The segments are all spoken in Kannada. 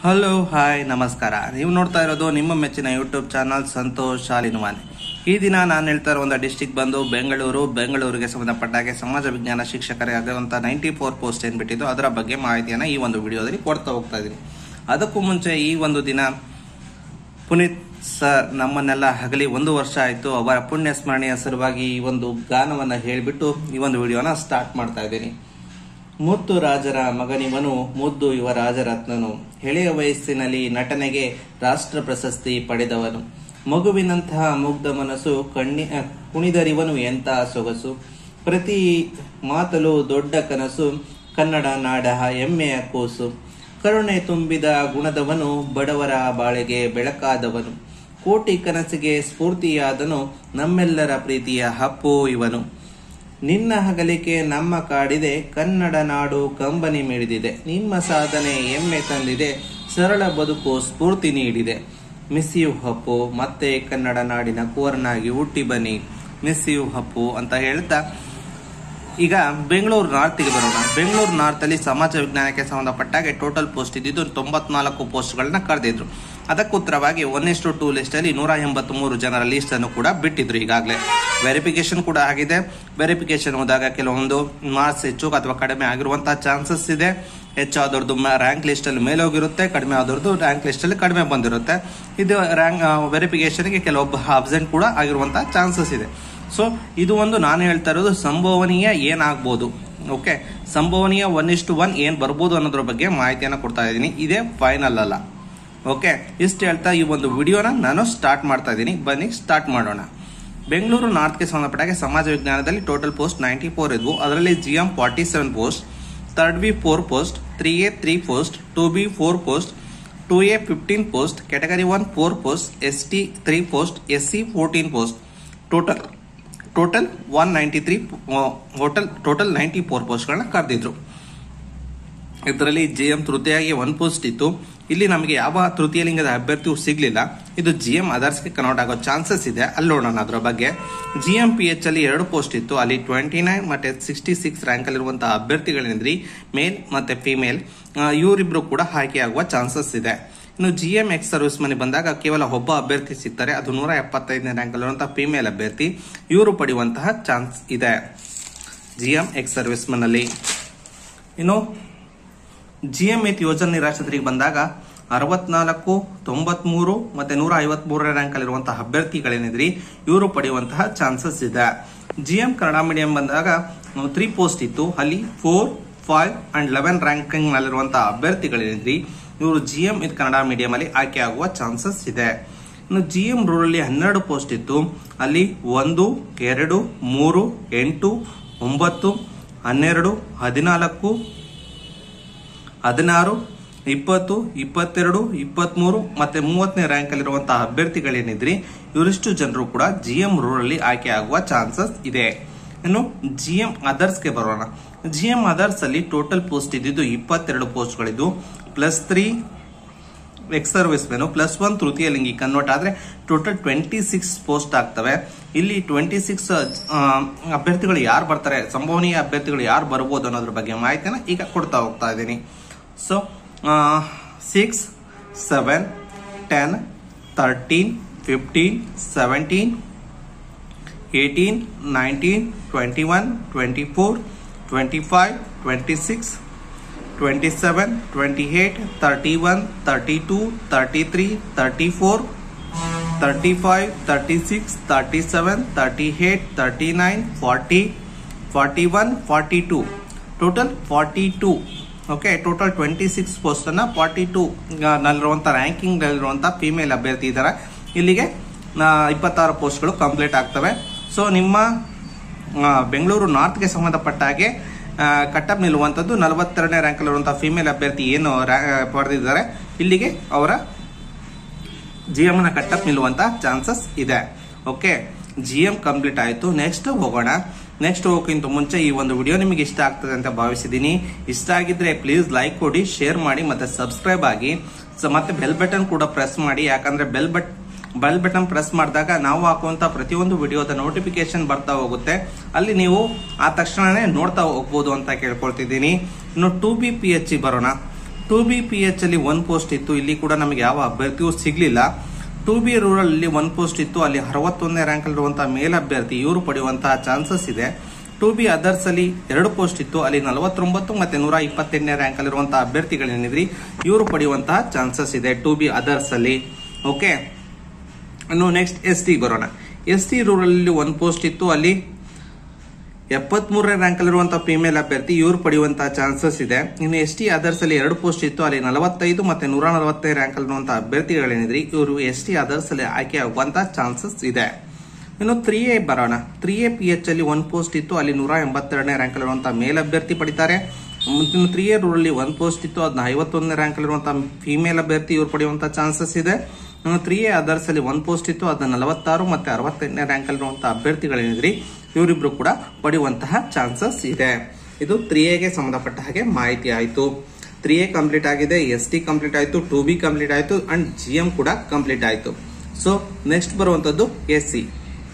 ಹಲೋ ಹಾಯ್ ನಮಸ್ಕಾರ ನೀವು ನೋಡ್ತಾ ಇರೋದು ನಿಮ್ಮ ಮೆಚ್ಚಿನ ಯೂಟ್ಯೂಬ್ ಚಾನಲ್ ಸಂತೋಷ್ ಶಾಲಿನವಾನೆ ಈ ದಿನ ನಾನು ಹೇಳ್ತಾ ಇರೋ ಒಂದು ಡಿಸ್ಟಿಕ್ ಬಂದು ಬೆಂಗಳೂರು ಬೆಂಗಳೂರಿಗೆ ಸಂಬಂಧಪಟ್ಟ ಹಾಗೆ ಸಮಾಜ ವಿಜ್ಞಾನ ಶಿಕ್ಷಕರಾಗಿರುವಂಥ ನೈಂಟಿ ಫೋರ್ ಪೋಸ್ಟ್ ಏನು ಬಿಟ್ಟಿದ್ದು ಅದರ ಬಗ್ಗೆ ಮಾಹಿತಿಯನ್ನು ಈ ಒಂದು ವಿಡಿಯೋದಲ್ಲಿ ಕೊಡ್ತಾ ಹೋಗ್ತಾ ಇದ್ದೀನಿ ಅದಕ್ಕೂ ಮುಂಚೆ ಈ ಒಂದು ದಿನ ಪುನೀತ್ ಸರ್ ನಮ್ಮನ್ನೆಲ್ಲ ಹಗಲಿ ಒಂದು ವರ್ಷ ಆಯಿತು ಅವರ ಪುಣ್ಯ ಸ್ಮರಣೆಯ ಸಲುವಾಗಿ ಈ ಒಂದು ಗಾನವನ್ನು ಹೇಳಿಬಿಟ್ಟು ಈ ಒಂದು ವಿಡಿಯೋನ ಸ್ಟಾರ್ಟ್ ಮಾಡ್ತಾ ಇದ್ದೀನಿ ಮುದ್ದು ರಾಜರ ಮಗನಿವನು ಮುದ್ದು ಯುವ ರಾಜರತ್ನನು ಎಳೆಯ ವಯಸ್ಸಿನಲ್ಲಿ ನಟನೆಗೆ ರಾಷ್ಟ್ರ ಪ್ರಶಸ್ತಿ ಪಡೆದವನು ಮಗುವಿನಂತಹ ಮುಗ್ಧ ಮನಸ್ಸು ಕಣ್ಣಿ ಅ, ಕುಣಿದರಿವನು ಎಂತಹ ಸೊಗಸು ಪ್ರತಿ ಮಾತಲು ದೊಡ್ಡ ಕನಸು ಕನ್ನಡ ನಾಡ ಹೆಮ್ಮೆಯ ಕೂಸು ಕರುಣೆ ತುಂಬಿದ ಗುಣದವನು ಬಡವರ ಬಾಳೆಗೆ ಬೆಳಕಾದವನು ಕೋಟಿ ಕನಸಿಗೆ ಸ್ಫೂರ್ತಿಯಾದನು ನಮ್ಮೆಲ್ಲರ ಪ್ರೀತಿಯ ಹಪ್ಪು ಇವನು ನಿನ್ನ ಹಗಲಿಕೆ ನಮ್ಮ ಕಾಡಿದೆ ಕನ್ನಡ ನಾಡು ಕಂಬನಿ ಮಿಡಿದಿದೆ ನಿಮ್ಮ ಸಾಧನೆ ಹೆಮ್ಮೆ ತಂದಿದೆ ಸರಳ ಬದುಕು ಸ್ಫೂರ್ತಿ ನೀಡಿದೆ ಮಿಸ್ ಯು ಹಪ್ಪು ಮತ್ತೆ ಕನ್ನಡ ನಾಡಿನ ಕೋರನಾಗಿ ಹುಟ್ಟಿ ಬನ್ನಿ ಮಿಸ್ ಯು ಹಪ್ಪು ಅಂತ ಹೇಳ್ತಾ ಈಗ ಬೆಂಗಳೂರು ನಾರ್ತ್ಗೆ ಬರೋಣ ಬೆಂಗಳೂರು ನಾರ್ತ್ ಅಲ್ಲಿ ಸಮಾಜ ವಿಜ್ಞಾನಕ್ಕೆ ಸಂಬಂಧಪಟ್ಟಾಗೆ ಟೋಟಲ್ ಪೋಸ್ಟ್ ಇದ್ದಿದ್ದು ತೊಂಬತ್ನಾಲ್ಕು ಪೋಸ್ಟ್ಗಳನ್ನ ಕರೆದಿದ್ರು ಅದಕ್ಕೆ ಉತ್ತರವಾಗಿ ಒನ್ ಇಷ್ಟು ಟೂ ಲಿಸ್ಟ್ ಅಲ್ಲಿ ನೂರ ಎಂಬತ್ಮೂರು ಜನರ ಲಿಸ್ಟ್ ಅನ್ನು ಕೂಡ ಬಿಟ್ಟಿದ್ರು ಈಗಾಗಲೇ ವೆರಿಫಿಕೇಶನ್ ಕೂಡ ಆಗಿದೆ ವೆರಿಫಿಕೇಶನ್ ಹೋದಾಗ ಕೆಲವೊಂದು ಮಾರ್ಕ್ಸ್ ಹೆಚ್ಚು ಅಥವಾ ಕಡಿಮೆ ಆಗಿರುವಂತಹ ಚಾನ್ಸಸ್ ಇದೆ ಹೆಚ್ಚಾದವ್ರದ್ದು ರ್ಯಾಂಕ್ ಲಿಸ್ಟ್ ಅಲ್ಲಿ ಮೇಲೆ ಹೋಗಿರುತ್ತೆ ಕಡಿಮೆ ಆದವ್ರದ್ದು ರ್ಯಾಂಕ್ ಲಿಸ್ಟ್ ಅಲ್ಲಿ ಕಡಿಮೆ ಬಂದಿರುತ್ತೆ ಇದು ರ್ಯಾಂಕ್ ವೆರಿಫಿಕೇಶನ್ಗೆ ಕೆಲವೊಬ್ಬ ಅಬ್ಸೆಂಟ್ ಕೂಡ ಆಗಿರುವಂತಹ ಚಾನ್ಸಸ್ ಇದೆ ಸೊ ಇದು ಒಂದು ನಾನು ಹೇಳ್ತಾ ಇರೋದು ಸಂಭವನೀಯ ಏನಾಗ್ಬೋದು ಓಕೆ ಸಂಭವನೀಯ ಒನ್ ಇಷ್ಟು ಒನ್ ಏನ್ ಬರ್ಬೋದು ಅನ್ನೋದ್ರ ಬಗ್ಗೆ ಮಾಹಿತಿಯನ್ನು ಕೊಡ್ತಾ ಇದ್ದೀನಿ ಇದೇ ಫೈನಲ್ ಅಲ್ಲ ಓಕೆ ಇಷ್ಟು ಹೇಳ್ತಾ ಈ ಒಂದು ವಿಡಿಯೋನ ನಾನು ಸ್ಟಾರ್ಟ್ ಮಾಡ್ತಾ ಇದ್ದೀನಿ ಬನ್ನಿ ಸ್ಟಾರ್ಟ್ ಮಾಡೋಣ ಬೆಂಗಳೂರು ನಾರ್ತ್ಗೆ ಸಂಬಂಧಪಟ್ಟಾಗೆ ಸಮಾಜ ವಿಜ್ಞಾನದಲ್ಲಿ ಟೋಟಲ್ ಪೋಸ್ಟ್ ನೈಂಟಿ ಫೋರ್ ಇದ್ವು ಅದರಲ್ಲಿ G M forty seven post third B four post three A three post two B four post two A fifteen post category one four post S T three post S C fourteen post total total one ninety three ಹೋಟೆಲ್ ಟೋಟಲ್ ನೈಂಟಿ ಫೋರ್ ಪೋಸ್ಟ್ಗಳನ್ನ ಕರೆದಿದ್ರು ಇದರಲ್ಲಿ ಜಿ ಎಂ ತೃತೀಯಾಗಿ ಒನ್ ಪೋಸ್ಟ್ ಇತ್ತು ಇಲ್ಲಿ ನಮಗೆ ಯಾವ ತೃತೀಯ ಲಿಂಗದ ಅಭ್ಯರ್ಥಿಯೂ ಸಿಗ್ಲಿಲ್ಲ ಇದು ಜಿ ಎಂ ಅದರ್ಸ್ಗೆ ಕನ್ವರ್ಟ್ ಆಗೋ ಚಾನ್ಸಸ್ ಇದೆ ಅಲ್ಲಿ ನೋಡೋಣ ಅದರ ಬಗ್ಗೆ ಜಿ ಎಂ ಪಿ ಎಚ್ ಅಲ್ಲಿ ಎರಡು ಪೋಸ್ಟ್ ಇತ್ತು ಅಲ್ಲಿ ಟ್ವೆಂಟಿ ನೈನ್ ಮತ್ತೆ ಸಿಕ್ಸ್ಟಿ ಸಿಕ್ಸ್ ರ್ಯಾಂಕ್ ಅಲ್ಲಿರುವಂತಹ ಅಭ್ಯರ್ಥಿಗಳೇನಿದ್ರಿ ಮೇಲ್ ಮತ್ತೆ ಫಿಮೇಲ್ ಇವರಿಬ್ರು ಕೂಡ ಆಯ್ಕೆಯಾಗುವ ಚಾನ್ಸಸ್ ಇದೆ ಇನ್ನು ಜಿ ಎಂ ಎಕ್ಸ್ ಸರ್ವಿಸ್ ಮನೆ ಬಂದಾಗ ಕೇವಲ ಒಬ್ಬ ಅಭ್ಯರ್ಥಿ ಸಿಗ್ತಾರೆ ಅದು ನೂರ ಎಪ್ಪತ್ತೈದನೇ ರ್ಯಾಂಕ್ ಅಲ್ಲಿರುವಂತಹ ಫಿಮೇಲ್ ಅಭ್ಯರ್ಥಿ ಇವರು ಪಡೆಯುವಂತಹ ಚಾನ್ಸ್ ಇದೆ ಜಿ ಎಂ ಎಕ್ಸ್ ಸರ್ವಿಸ್ ಮನಲ್ಲಿ ಇನ್ನು ಜಿ ಎಂ ಎತ್ ಯೋಜನೆ ನಿರಾಶ್ರಿತರಿಗೆ ಬಂದಾಗ ಅರವತ್ನಾಲ್ಕು ತೊಂಬತ್ಮೂರು ಮತ್ತೆ ನೂರ ಐವತ್ಮೂರನೇ ರ್ಯಾಂಕ್ ಅಲ್ಲಿರುವಂತಹ ಅಭ್ಯರ್ಥಿಗಳೇನಿದ್ರಿ ಇವರು ಪಡೆಯುವಂತಹ ಚಾನ್ಸಸ್ ಇದೆ ಜಿ ಎಂ ಕನ್ನಡ ಮೀಡಿಯಂ ಬಂದಾಗ ತ್ರೀ ಪೋಸ್ಟ್ ಇತ್ತು ಅಲ್ಲಿ four five and eleven ranking ನಲ್ಲಿರುವಂತಹ ಅಭ್ಯರ್ಥಿಗಳೇನಿದ್ರಿ ಇವರು ಜಿ ಎಂ ಇದು ಕನ್ನಡ ಮೀಡಿಯಂ ಅಲ್ಲಿ ಆಯ್ಕೆ ಆಗುವ ಚಾನ್ಸಸ್ ಇದೆ ಇನ್ನು ಜಿ ಎಂ ರೂರಲ್ ಅಲ್ಲಿ ಹನ್ನೆರಡು ಪೋಸ್ಟ್ ಇತ್ತು ಅಲ್ಲಿ ಒಂದು ಎರಡು ಮೂರು ಎಂಟು ಒಂಬತ್ತು ಹನ್ನೆರಡು ಹದಿನಾಲ್ಕು ಹದಿನಾರು ಇಪ್ಪತ್ತು ಇಪ್ಪತ್ತೆರಡು ಇಪ್ಪತ್ಮೂರು ಮತ್ತೆ ಮೂವತ್ತನೇ ರ್ಯಾಂಕ್ ಅಲ್ಲಿರುವಂತಹ ಅಭ್ಯರ್ಥಿಗಳೇನಿದ್ರಿ ಇವರಿಷ್ಟು ಜನರು ಕೂಡ ಜಿ ಎಂ ರೂರಲ್ಲಿ ಆಯ್ಕೆ ಆಗುವ ಚಾನ್ಸಸ್ ಇದೆ ಇನ್ನು ಜಿ ಎಂ ಅದರ್ಸ್ಗೆ ಬರೋಣ ಜಿ ಎಂ ಅದರ್ಸ್ ಅಲ್ಲಿ ಟೋಟಲ್ ಪೋಸ್ಟ್ ಇದ್ದಿದ್ದು ಇಪ್ಪತ್ತೆರಡು ಪೋಸ್ಟ್ಗಳಿದ್ದು plus three ex service men plus one ತೃತೀಯ ಲಿಂಗಿ ಕನ್ವರ್ಟ್ ಆದ್ರೆ ಟೋಟಲ್ ಟ್ವೆಂಟಿ ಸಿಕ್ಸ್ ಪೋಸ್ಟ್ ಆಗ್ತವೆ ಇಲ್ಲಿ ಟ್ವೆಂಟಿ ಸಿಕ್ಸ್ ಅಭ್ಯರ್ಥಿಗಳು ಯಾರು ಬರ್ತಾರೆ ಸಂಭವನೀಯ ಅಭ್ಯರ್ಥಿಗಳು ಯಾರು ಬರ್ಬೋದು ಅನ್ನೋದ್ರ ಬಗ್ಗೆ ಮಾಹಿತಿನ ಈಗ ಕೊಡ್ತಾ ಹೋಗ್ತಾ ಇದ್ದೀನಿ so six seven ten thirteen fifteen seventeen eighteen nineteen twenty one twenty four twenty five twenty six 27, 28, 31, 32, 33, 34, 35, 36, 37, 38, 39, 40, 41, 42. Total 42. Okay total twenty six post ಅನ್ನ ಫಾರ್ಟಿ ಟೂ ನಲ್ಲಿರುವಂತ ರ್ಯಾಂಕಿಂಗ್ ನಲ್ಲಿರುವಂತ ಫಿಮೇಲ್ ಅಭ್ಯರ್ಥಿ ಇದ್ದಾರೆ ಇಲ್ಲಿಗೆ ಇಪ್ಪತ್ತಾರು ಪೋಸ್ಟ್ಗಳು ಕಂಪ್ಲೀಟ್ ಆಗ್ತವೆ ಸೊ ನಿಮ್ಮ ಆ, ಬೆಂಗಳೂರು ನಾರ್ತ್ಗೆ ಸಂಬಂಧಪಟ್ಟ ಹಾಗೆ ಕಟ್ಟಪ್ ನಿಲ್ಲುವಂಥದ್ದು ನಲವತ್ತೆರಡನೇ ರ್ಯಾಂಕ್ ಅಲ್ಲಿರುವಂತಹ ಫಿಮೇಲ್ ಅಭ್ಯರ್ಥಿ ಏನು ರ್ಯಾ- ಪಡೆದಿದ್ದಾರೆ ಇಲ್ಲಿಗೆ ಅವರ ಜಿ ಎಂ ನ ಕಟ್ಟಪ್ ನಿಲ್ಲುವಂತ ಚಾನ್ಸಸ್ ಇದೆ ಓಕೆ ಜಿ ಎಂ ಕಂಪ್ಲೀಟ್ ಆಯ್ತು ನೆಕ್ಸ್ಟ್ ಹೋಗೋಣ ನೆಕ್ಸ್ಟ್ ಹೋಗೋಕ್ಕಿಂತ ಮುಂಚೆ ಈ ಒಂದು ವಿಡಿಯೋ ನಿಮಗೆ ಇಷ್ಟ ಆಗ್ತದೆ ಅಂತ ಭಾವಿಸಿದ್ದೀನಿ ಇಷ್ಟ ಆಗಿದ್ರೆ ಪ್ಲೀಸ್ ಲೈಕ್ ಕೊಡಿ ಶೇರ್ ಮಾಡಿ ಮತ್ತೆ ಸಬ್ಸ್ಕ್ರೈಬ್ ಆಗಿ ಸೊ ಮತ್ತೆ ಬೆಲ್ ಬಟನ್ ಕೂಡ ಪ್ರೆಸ್ ಮಾಡಿ ಯಾಕಂದ್ರೆ bell but bell button press ಮಾಡಿದಾಗ ನಾವು ಹಾಕುವಂತ ಪ್ರತಿಯೊಂದು ವಿಡಿಯೋದ ನೋಟಿಫಿಕೇಶನ್ ಬರ್ತಾ ಹೋಗುತ್ತೆ ಅಲ್ಲಿ ನೀವು ಆ ತಕ್ಷಣನೇ ನೋಡ್ತಾ ಹೋಗ್ಬೋದು ಅಂತ ಕೇಳ್ಕೊಳ್ತಿದ್ದೀನಿ ಇನ್ನು ಟು ಬಿ ಪಿ ಎಚ್ ಬರೋಣ ಟು ಬಿ ಪಿ ಎಚ್ ಅಲ್ಲಿ ಒನ್ ಪೋಸ್ಟ್ ಇತ್ತು ಇಲ್ಲಿ ಕೂಡ ನಮಗೆ ಯಾವ ಅಭ್ಯರ್ಥಿಯೂ ಸಿಗ್ಲಿಲ್ಲ ಟು ಬಿ ರೂರಲ್ ಅಲ್ಲಿ ಒನ್ ಪೋಸ್ಟ್ ಇತ್ತು ಅಲ್ಲಿ ಅರವತ್ತೊಂದನೇ ರ್ಯಾಂಕ್ ಅಲ್ಲಿರುವಂತಹ ಮೇಲ್ ಅಭ್ಯರ್ಥಿ ಇವರು ಪಡೆಯುವಂತಹ ಚಾನ್ಸಸ್ ಇದೆ ಟು ಬಿ ಅದರ್ಸ್ ಅಲ್ಲಿ ಎರಡು ಪೋಸ್ಟ್ ಇತ್ತು ಅಲ್ಲಿ ನಲವತ್ತೊಂಬತ್ತು ಮತ್ತೆ ನೂರ ಇಪ್ಪತ್ತೆಂಟನೇ ರ್ಯಾಂಕ್ ಅಲ್ಲಿರುವಂತಹ ಅಭ್ಯರ್ಥಿಗಳೇನಿದ್ರಿ ಇವರು ಪಡೆಯುವಂತಹ ಚಾನ್ಸಸ್ ಇದೆ ಟು ಬಿ ಅದರ್ಸ್ ಅಲ್ಲಿ ಓಕೆ ಇನ್ನು ನೆಕ್ಸ್ಟ್ ಎಸ್ ಟಿ ಬರೋಣ ಎಸ್ ಟಿ ರೂರಲ್ ಅಲ್ಲಿ ಒಂದು ಪೋಸ್ಟ್ ಇತ್ತು ಅಲ್ಲಿ ಎಪ್ಪತ್ಮೂರನೇ ರ್ಯಾಂಕ್ ಅಲ್ಲಿರುವಂತಹ ಫಿಮೇಲ್ ಅಭ್ಯರ್ಥಿ ಇವರು ಪಡೆಯುವಂತಹ ಚಾನ್ಸಸ್ ಇದೆ ಇನ್ನು ಎಸ್ ಟಿ ಅದರ್ಸ್ ಅಲ್ಲಿ ಎರಡು ಪೋಸ್ಟ್ ಇತ್ತು ಅಲ್ಲಿ ನಲವತ್ತೈದು ಮತ್ತೆ ನೂರ ನಲವತ್ತೈದು ರ್ಯಾಂಕ್ ಅಲ್ಲಿರುವಂತಹ ಅಭ್ಯರ್ಥಿಗಳೇನಿದ್ರಿ ಇವರು ಎಸ್ ಟಿ ಅದರ್ಸ್ ಅಲ್ಲಿ ಆಯ್ಕೆ ಆಗುವಂತಹ ಚಾನ್ಸಸ್ ಇದೆ ಇನ್ನು ತ್ರೀ ಎ ಬರೋಣ ತ್ರೀ ಎ ಪಿ ಎಚ್ ಅಲ್ಲಿ ಒಂದು ಪೋಸ್ಟ್ ಇತ್ತು ಅಲ್ಲಿ ನೂರ ಎಂಬತ್ತೆರಡನೇ ರ್ಯಾಂಕ್ ಅಲ್ಲಿರುವಂತಹ ಮೇಲ್ ಅಭ್ಯರ್ಥಿ ಪಡಿತಾರೆ ಇನ್ನು ತ್ರೀ ಎ ರೂರಲ್ಲಿ ಒಂದು ಪೋಸ್ಟ್ ಇತ್ತು ಅದನ್ನ ಐವತ್ತೊಂದನೇ ರ್ಯಾಂಕ್ ಅಲ್ಲಿರುವಂತಹ ಫಿಮೇಲ್ ಅಭ್ಯರ್ಥಿ ಇವರು ಪಡೆಯುವಂತಹ ಚಾನ್ಸಸ್ ಇದೆ ಇನ್ನು ತ್ರೀ ಎ ಅದರ್ಸ್ ಅಲ್ಲಿ ಒಂದು ಪೋಸ್ಟ್ ಇತ್ತು ಅದನ್ನ ನಲವತ್ತಾರು ಮತ್ತೆ ಅರವತ್ತೆಂಟನೇ ರ್ಯಾಂಕ್ ಅಲ್ಲಿರುವಂತಹ ಅಭ್ಯರ್ಥಿಗಳೇನಿದ್ರಿ ಇವರಿಬ್ರು ಕೂಡ ಪಡೆಯುವಂತಹ ಚಾನ್ಸಸ್ ಇದೆ ಇದು ತ್ರೀ ಎಗೆ ಸಂಬಂಧಪಟ್ಟ ಹಾಗೆ ಮಾಹಿತಿ ಆಯಿತು ತ್ರೀ ಎ ಕಂಪ್ಲೀಟ್ ಆಗಿದೆ ಎಸ್ ಟಿ ಕಂಪ್ಲೀಟ್ ಆಯಿತು ಟು ಬಿ ಕಂಪ್ಲೀಟ್ ಆಯಿತು ಅಂಡ್ ಜಿ ಎಂ ಕೂಡ ಕಂಪ್ಲೀಟ್ ಆಯಿತು ಸೊ ನೆಕ್ಸ್ಟ್ ಬರುವಂತದ್ದು S C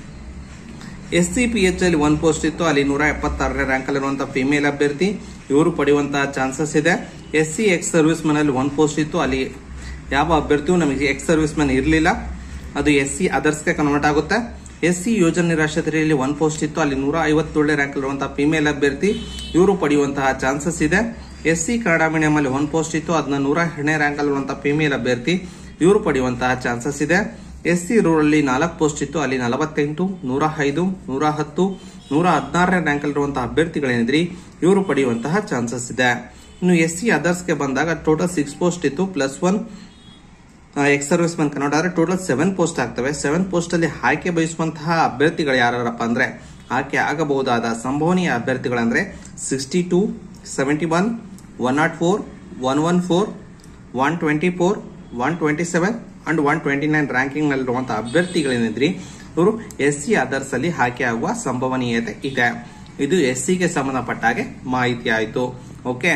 S C P H ಅಲ್ಲಿ ಒಂದು ಪೋಸ್ಟ್ ಇತ್ತು ಅಲ್ಲಿ ನೂರ ಎಪ್ಪತ್ತಾರನೇ ರ್ಯಾಂಕ್ ಅಲ್ಲಿರುವಂತಹ ಫಿಮೇಲ್ ಅಭ್ಯರ್ಥಿ ಇವರು ಪಡೆಯುವಂತಹ ಚಾನ್ಸಸ್ ಇದೆ S C ex service man ಅಲ್ಲಿ ಒಂದು ಪೋಸ್ಟ್ ಇತ್ತು ಅಲ್ಲಿ ಯಾವ ಅಭ್ಯರ್ಥಿಯು ನಮಗೆ ಎಕ್ಸ್ ಸರ್ವಿಸ್ ಮ್ಯಾನ್ ಇರಲಿಲ್ಲ ಅದು ಎಸ್ ಸಿ ಅದರ್ಸ್ಗೆ ಕನ್ವರ್ಟ್ ಆಗುತ್ತೆ ಎಸ್ ಸಿ ಯೋಜನೆ ನಿರಾಶ್ರಿತರಲ್ಲಿ ಒಂದು ಪೋಸ್ಟ್ ಇತ್ತು ಅಲ್ಲಿ ನೂರ ಐವತ್ತೇಳನೇ ರ್ಯಾಂಕ್ ಅಲ್ಲಿರುವಂತಹ ಫಿಮೇಲ್ ಅಭ್ಯರ್ಥಿ ಇವರು ಪಡೆಯುವಂತಹ ಚಾನ್ಸಸ್ ಇದೆ ಎಸ್ ಸಿ ಕನ್ನಡ ಮೀಡಿಯಂ ಅಲ್ಲಿ ಒಂದು ಪೋಸ್ಟ್ ಇತ್ತು ಅದನ್ನ ನೂರ ಎರಡನೇ ರ್ಯಾಂಕ್ ಅಲ್ಲಿರುವಂತಹ ಫಿಮೇಲ್ ಅಭ್ಯರ್ಥಿ ಇವರು ಪಡೆಯುವಂತಹ ಚಾನ್ಸಸ್ ಇದೆ ಎಸ್ ಸಿ ರೂರಲ್ಲಿ ನಾಲ್ಕು ಪೋಸ್ಟ್ ಇತ್ತು ಅಲ್ಲಿ ನಲವತ್ತೆಂಟು ನೂರ ಐದು ನೂರ ಹತ್ತು ನೂರ ಹದಿನಾರನೇ ರ್ಯಾಂಕ್ ಅಲ್ಲಿರುವಂತಹ ಅಭ್ಯರ್ಥಿಗಳೇನಿದ್ರಿ ಇವರು ಪಡೆಯುವಂತಹ ಚಾನ್ಸಸ್ ಇದೆ ಇನ್ನು ಎಸ್ ಸಿ ಅದರ್ಸ್ಗೆ ಬಂದಾಗ ಟೋಟಲ್ ಸಿಕ್ಸ್ ಪೋಸ್ಟ್ ಇತ್ತು plus one ex service man Kannada ಆದ್ರೆ ಟೋಟಲ್ ಸೆವೆನ್ ಪೋಸ್ಟ್ ಆಗ್ತವೆ ಸೆವೆನ್ ಪೋಸ್ಟ್ ಅಲ್ಲಿ ಆಯ್ಕೆ ಬಯಸುವಂತಹ ಅಭ್ಯರ್ಥಿಗಳು ಯಾರಪ್ಪ ಅಂದ್ರೆ ಆಯ್ಕೆ ಆಗಬಹುದಾದ ಸಂಭವನೀಯ ಅಭ್ಯರ್ಥಿಗಳಂದ್ರೆ sixty two seventy one one not four one one four one twenty four one twenty seven and one twenty nine ranking ನಲ್ಲಿರುವಂತಹ ಅಭ್ಯರ್ಥಿಗಳೇನಿದ್ರಿ ಇವರು ಎಸ್ ಸಿ ಅದರ್ಸ್ ಅಲ್ಲಿ ಆಯ್ಕೆ ಆಗುವ ಸಂಭವನೀಯತೆ ಇದೆ ಇದು ಎಸ್ ಸಿಗೆ ಸಂಬಂಧಪಟ್ಟ ಹಾಗೆ ಮಾಹಿತಿ ಆಯಿತು ಓಕೆ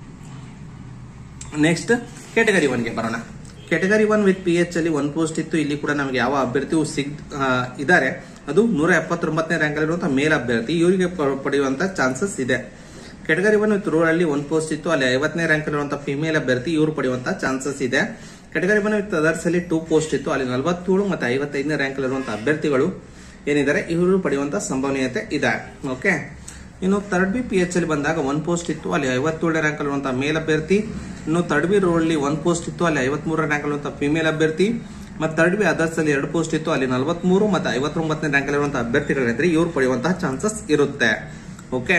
ನೆಕ್ಸ್ಟ್ ಕೆಟಗರಿ ಒನ್ಗೆ ಬರೋಣ category one with P H ಅಲ್ಲಿ ಒನ್ ಪೋಸ್ಟ್ ಇತ್ತು ಇಲ್ಲಿ ಕೂಡ ನಮಗೆ ಯಾವ ಅಭ್ಯರ್ಥಿಯು ಸಿಗ್ ಇದ್ದಾರೆ ಅದು ನೂರ ಎಪ್ಪತ್ತೊಂಬತ್ತನೇ ರ್ಯಾಂಕ್ ಅಲ್ಲಿರುವಂತಹ ಮೇಲ್ ಅಭ್ಯರ್ಥಿ ಇವರಿಗೆ ಪ- ಪಡೆಯುವಂತ ಚಾನ್ಸಸ್ ಇದೆ ಕೆಟಗರಿ ಒನ್ ವಿತ್ ರೂರಲ್ ಅಲ್ಲಿ ಒಂದು ಪೋಸ್ಟ್ ಇತ್ತು ಅಲ್ಲಿ ಐವತ್ತನೇ ರ್ಯಾಂಕ್ ಅಲ್ಲಿರುವಂತಹ ಫಿಮೇಲ್ ಅಭ್ಯರ್ಥಿ ಇವರು ಪಡೆಯುವಂತ ಚಾನ್ಸಸ್ ಇದೆ ಕೆಟಗರಿ ಒನ್ ವಿತ್ ಅದರ್ಸ್ ಅಲ್ಲಿ ಟೂ ಪೋಸ್ಟ್ ಇತ್ತು ಅಲ್ಲಿ ನಲವತ್ತೇಳು ಮತ್ತೆ ಐವತ್ತೈದನೇ ರ್ಯಾಂಕ್ ಅಲ್ಲಿರುವಂತಹ ಅಭ್ಯರ್ಥಿಗಳು ಏನಿದ್ದಾರೆ ಇವರು ಪಡೆಯುವಂತ ಸಂಭವನೀಯತೆ ಇದೆ ಓಕೆ ಇನ್ನು ಥರ್ಡ್ ಬಿ ಪಿ ಎಚ್ ಅಲ್ಲಿ ಬಂದಾಗ ಒನ್ ಪೋಸ್ಟ್ ಇತ್ತು ಅಲ್ಲಿ ಐವತ್ತೇಳನೇ ರ್ಯಾಂಕ್ ಅಲ್ಲಿರುವಂತಹ ಮೇಲ್ ಅಭ್ಯರ್ಥಿ ಇನ್ನು ಥರ್ಡ್ ಬಿ ರೋಡ್ಲಿ ಒನ್ ಪೋಸ್ಟ್ ಇತ್ತು ಅಲ್ಲಿ ಐವತ್ಮೂರನೇ ರ್ಯಾಂಕ್ ಅಲ್ಲಿರುವಂತಹ ಫಿಮೇಲ್ ಅಭ್ಯರ್ಥಿ ಮತ್ತೆ ಥರ್ಡ್ ಬಿ ಅದರ್ಸ್ ಅಲ್ಲಿ ಎರಡು ಪೋಸ್ಟ್ ಇತ್ತು ಅಲ್ಲಿ ನಲವತ್ಮೂರು ಮತ್ತೆ ಐವತ್ತೊಂಬತ್ತನೇ ರ್ಯಾಂಕ್ ಅಲ್ಲಿರುವಂತಹ ಅಭ್ಯರ್ಥಿಗಳಿದ್ರೆ ಇವ್ರು ಪಡೆಯುವಂತಹ ಚಾನ್ಸಸ್ ಇರುತ್ತೆ ಓಕೆ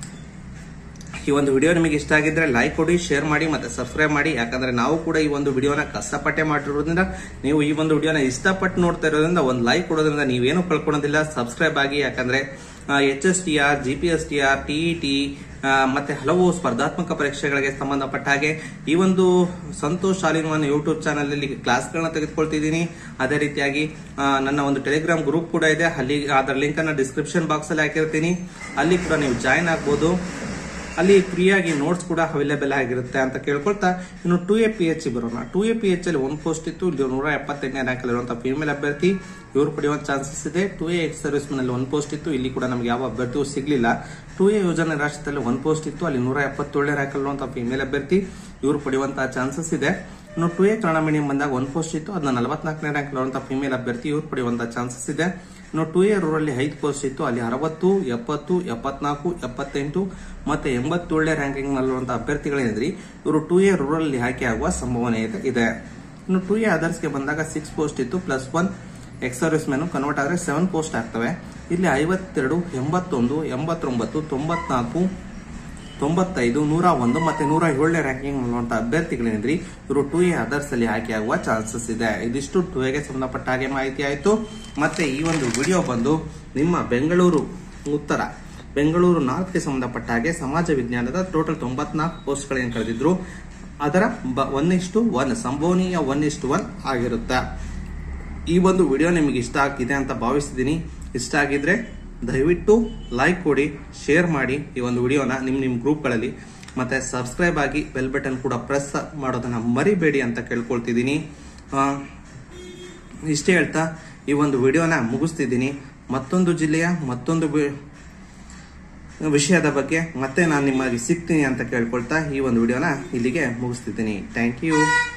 ಈ ಒಂದು ವಿಡಿಯೋ ನಿಮಗೆ ಇಷ್ಟ ಆಗಿದ್ರೆ ಲೈಕ್ ಕೊಡಿ ಶೇರ್ ಮಾಡಿ ಮತ್ತೆ ಸಬ್ಸ್ಕ್ರೈಬ್ ಮಾಡಿ ಯಾಕಂದ್ರೆ ನಾವು ಕೂಡ ಈ ಒಂದು ವಿಡಿಯೋನ ಕಷ್ಟಪಟ್ಟೆ ಮಾಡಿರೋದ್ರಿಂದ ನೀವು ಈ ಒಂದು ವಿಡಿಯೋನ ಇಷ್ಟಪಟ್ಟು ನೋಡ್ತಾ ಇರೋದ್ರಿಂದ ಒಂದು ಲೈಕ್ ಕೊಡೋದ್ರಿಂದ ನೀವೇನು ಕಳ್ಕೊಳ್ಳೋದಿಲ್ಲ ಸಬ್ಸ್ಕ್ರೈಬ್ ಆಗಿ ಯಾಕಂದ್ರೆ H S T R G P S T R T T ಮತ್ತೆ ಹಲವು ಸ್ಪರ್ಧಾತ್ಮಕ ಪರೀಕ್ಷೆಗಳಿಗೆ ಸಂಬಂಧಪಟ್ಟ ಹಾಗೆ ಈ ಒಂದು ಸಂತೋಷ್ ಶಾಲಿನ್ವನ್ ಯೂಟ್ಯೂಬ್ ಚಾನಲ್ ಅಲ್ಲಿ ಕ್ಲಾಸ್ಗಳನ್ನ ತೆಗೆದುಕೊಳ್ತಿದ್ದೀನಿ ಅದೇ ರೀತಿಯಾಗಿ ಆ, ನನ್ನ ಒಂದು ಟೆಲಿಗ್ರಾಮ್ ಗ್ರೂಪ್ ಕೂಡ ಇದೆ ಅಲ್ಲಿ ಅದರ ಲಿಂಕ್ ಅನ್ನ ಡಿಸ್ಕ್ರಿಪ್ಷನ್ ಬಾಕ್ಸ್ ಅಲ್ಲಿ ಹಾಕಿರ್ತೀನಿ ಅಲ್ಲಿ ಕೂಡ ನೀವು ಜಾಯಿನ್ ಆಗ್ಬೋದು ಅಲ್ಲಿ ಫ್ರೀಯಾಗಿ ನೋಟ್ಸ್ ಕೂಡ ಅವೈಲೇಬಲ್ ಆಗಿರುತ್ತೆ ಅಂತ ಕೇಳ್ಕೊಳ್ತಾ ಇನ್ನು ಟು ಎ ಪಿ ಎಚ್ ಬರೋಣ ಟು ಎ ಪಿ ಎಚ್ ಅಲ್ಲಿ ಒಂದು ಪೋಸ್ಟ್ ಇತ್ತು ಇಲ್ಲಿ ನೂರ ಎಪ್ಪತ್ತೆಂಟನೇ ರ್ಯಾಂಕ್ ಅಲ್ಲಿರುವಂತಹ ಫಿಮೇಲ್ ಅಭ್ಯರ್ಥಿ ಇವರು ಪಡೆಯುವ ಚಾನ್ಸಸ್ ಇದೆ ಟು ಎ ಎಕ್ಸ್ ಸರ್ವಿಸ್ ನಲ್ಲಿ ಒಂದು ಪೋಸ್ಟ್ ಇತ್ತು ಇಲ್ಲಿ ಕೂಡ ನಮಗೆ ಯಾವ ಅಭ್ಯರ್ಥಿಯೂ ಸಿಗ್ಲಿಲ್ಲ ಟು ಎ ಯೋಜನೆ ರಾಷ್ಟ್ರದಲ್ಲಿ ಒಂದು ಪೋಸ್ಟ್ ಇತ್ತು ಅಲ್ಲಿ ನೂರ ಎಪ್ಪತ್ತೇಳನೇ ರ್ಯಾಂಕ್ ಅಲ್ಲಿರುವಂತಹ ಫಿಮೇಲ್ ಅಭ್ಯರ್ಥಿ ಇವರು ಪಡೆಯುವಂತಹ ಚಾನ್ಸಸ್ ಇದೆ ಇನ್ನು ಟು ಎ ಕನ್ನಡ ಮೀಡಿಯಂ ಬಂದಾಗ ಒಂದು ಪೋಸ್ಟ್ ಇತ್ತು ಅದನ್ನ ನಲವತ್ನಾಲ್ಕನೇ ರ್ಯಾಂಕ್ ಅಲ್ಲಿರುವಂತಹ ಫಿಮೇಲ್ ಅಭ್ಯರ್ಥಿ ಇವರು ಪಡೆಯುವಂತಹ ಚಾನ್ಸಸ್ ಇದೆ ಇನ್ನು ಟು ಎ ರೂರಲ್ಲಿ ಐದು ಪೋಸ್ಟ್ ಇತ್ತು ಅಲ್ಲಿ ಅರವತ್ತು ಎಪ್ಪತ್ತು ಎಪ್ಪತ್ನಾಲ್ಕು ಎಪ್ಪತ್ತೆಂಟು ಮತ್ತೆ ಎಂಬತ್ತೇಳನೇ ರ್ಯಾಂಕಿಂಗ್ ನಲ್ಲಿರುವಂತಹ ಅಭ್ಯರ್ಥಿಗಳೇನಿದ್ರಿ ಇವರು ಟು ಎ ರೂರಲ್ ಅಲ್ಲಿ ಆಯ್ಕೆ ಆಗುವ ಸಂಭವನೀಯತೆ ಇದೆ ಇನ್ನು ಟು ಎ ಅದರ್ಸ್ಗೆ ಬಂದಾಗ ಸಿಕ್ಸ್ ಪೋಸ್ಟ್ ಇತ್ತು plus one ex service men convert ಆದರೆ ಸೆವೆನ್ ಪೋಸ್ಟ್ ಆಗ್ತವೆ ಇಲ್ಲಿ ಐವತ್ತೆರಡು ಎಂಬತ್ತೊಂದು ಎಂಬತ್ತೊಂಬತ್ತು ತೊಂಬತ್ನಾಲ್ಕು ತೊಂಬತ್ತೈದು ನೂರ ಒಂದು ಮತ್ತೆ ನೂರ ಏಳನೇ ರ್ಯಾಂಕಿಂಗ್ ಅನ್ನುವಂತ ಅಭ್ಯರ್ಥಿಗಳೇನಿದ್ರಿ ಇವರು ಟು ಎ ಅದರ್ಸ್ ಅಲ್ಲಿ ಆಯ್ಕೆಯಾಗುವ ಚಾನ್ಸಸ್ ಇದೆ ಇದಿಷ್ಟು ಟು ಎಗೆ ಸಂಬಂಧಪಟ್ಟ ಹಾಗೆ ಮಾಹಿತಿ ಆಯಿತು ಮತ್ತೆ ಈ ಒಂದು ವಿಡಿಯೋ ಬಂದು ನಿಮ್ಮ ಬೆಂಗಳೂರು ಉತ್ತರ ಬೆಂಗಳೂರು ನಾಲ್ಕಕ್ಕೆ ಸಂಬಂಧಪಟ್ಟ ಹಾಗೆ ಸಮಾಜ ವಿಜ್ಞಾನದ ಟೋಟಲ್ ತೊಂಬತ್ನಾಲ್ಕು ಪೋಸ್ಟ್ಗಳೇನು ಕಳೆದಿದ್ರು ಅದರ ಒನ್ ಇಷ್ಟು ಒನ್ ಸಂಭವನೀಯ ಒನ್ ಇಷ್ಟು ಒನ್ ಆಗಿರುತ್ತೆ ಈ ಒಂದು ವಿಡಿಯೋ ನಿಮಗೆ ಇಷ್ಟ ಆಗಿದೆ ಅಂತ ಭಾವಿಸಿದ್ದೀನಿ ಇಷ್ಟ ಆಗಿದ್ರೆ ದಯವಿಟ್ಟು ಲೈಕ್ ಕೊಡಿ ಶೇರ್ ಮಾಡಿ ಈ ಒಂದು ವಿಡಿಯೋನ ನಿಮ್ಮ ನಿಮ್ಮ ಗ್ರೂಪ್ಗಳಲ್ಲಿ ಮತ್ತೆ ಸಬ್ಸ್ಕ್ರೈಬ್ ಆಗಿ ಬೆಲ್ ಬಟನ್ ಕೂಡ ಪ್ರೆಸ್ ಮಾಡೋದನ್ನ ಮರಿಬೇಡಿ ಅಂತ ಕೇಳ್ಕೊಳ್ತಿದ್ದೀನಿ ಆ, ಇಷ್ಟೇ ಹೇಳ್ತಾ ಈ ಒಂದು ವಿಡಿಯೋನ ಮುಗಿಸ್ತಿದ್ದೀನಿ ಮತ್ತೊಂದು ಜಿಲ್ಲೆಯ ಮತ್ತೊಂದು ವಿ- ವಿಷಯದ ಬಗ್ಗೆ ಮತ್ತೆ ನಾನು ನಿಮಗೆ ಸಿಗ್ತೀನಿ ಅಂತ ಕೇಳ್ಕೊಳ್ತಾ ಈ ಒಂದು ವಿಡಿಯೋನ ಇಲ್ಲಿಗೆ ಮುಗಿಸ್ತಿದ್ದೀನಿ ಥ್ಯಾಂಕ್ ಯು